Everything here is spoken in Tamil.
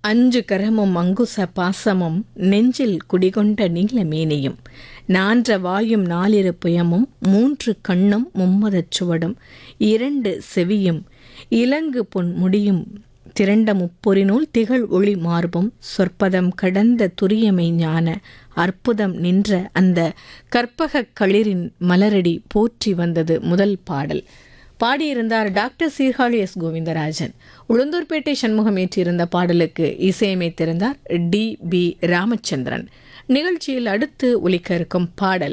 அஞ்சு கரமும் அங்குச பாசமும் நெஞ்சில் குடிகொண்ட நீலமேனியும் நான்ற வாயும் நாலிரு புயமும் மூன்று கண்ணும் மும்மதச் சுவடும் இரண்டு செவியும் இலங்கு பொன் முடியும் திரண்ட முப்பொறிநூல் திகழ் ஒளி மார்பும் சொற்பதம் கடந்த துரியமை ஞான அற்புதம் நின்ற அந்த கற்பகக் களிரின் மலரடி போற்றி வந்தது முதல் பாடல் பாடியிருந்தார் டாக்டர் சீர்காழி எஸ் கோவிந்தராஜன் உளுந்தூர்பேட்டை சண்முகம் ஏற்றியிருந்த பாடலுக்கு இசையமைத்திருந்தார் டி பி ராமச்சந்திரன் நிகழ்ச்சியில் அடுத்து ஒலிக்க இருக்கும் பாடல்